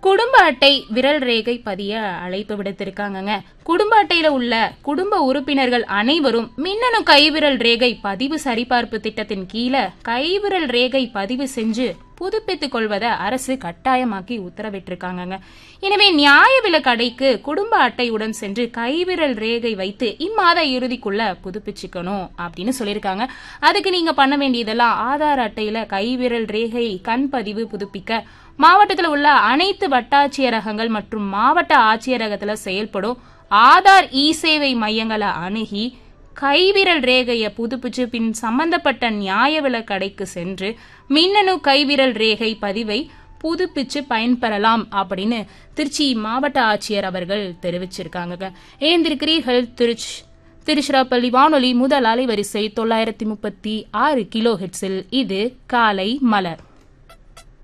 குடும்ப அட்டை விரல் ரேகை பதிய அழைப்பு விடுத்திருக்காங்கங்க குடும்ப அட்டையில உள்ள குடும்ப உறுப்பினர்கள் அனைவரும் மின்னணு கைவிரல் ரேகை பதிவு சரிபார்ப்பு திட்டத்தின் கீழே கைவிரல் ரேகை பதிவு செஞ்சு புதுப்பித்துக் கொள்வதை அரசு கட்டாயமாக்கி உத்தரவிட்டிருக்காங்கங்க எனவே நியாய விலை கடைக்கு குடும்ப அட்டையுடன் சென்று கைவிரல் ரேகை வைத்து இம்மாத இறுதிக்குள்ள புதுப்பிச்சுக்கணும் அப்படின்னு சொல்லியிருக்காங்க அதுக்கு நீங்க பண்ண வேண்டியதெல்லாம் ஆதார் அட்டையில கைவிரல் ரேகை கண் பதிவு புதுப்பிக்க மாவட்டத்தில் உள்ள அனைத்து வட்டாட்சியரகங்கள் மற்றும் மாவட்ட ஆட்சியரகத்துல செயல்படும் ஆதார் இ சேவை மையங்களை அணுகி கைவிரல் ரேகையை புதுப்பிச்சு பின் சம்பந்தப்பட்ட நியாய விலை கடைக்கு சென்று மின்னணு கைவிரல் ரேகை பதிவை புதுப்பிச்சு பயன்பெறலாம் அப்படின்னு திருச்சி மாவட்ட ஆட்சியர் அவர்கள் தெரிவிச்சிருக்காங்க ஏந்திருக்கிறீர்கள் திருச்சி திருச்சிராப்பள்ளி வானொலி முதல் அலைவரிசை தொள்ளாயிரத்தி முப்பத்தி ஆறு கிலோ ஹெட்ஸில் இது காலை மலர்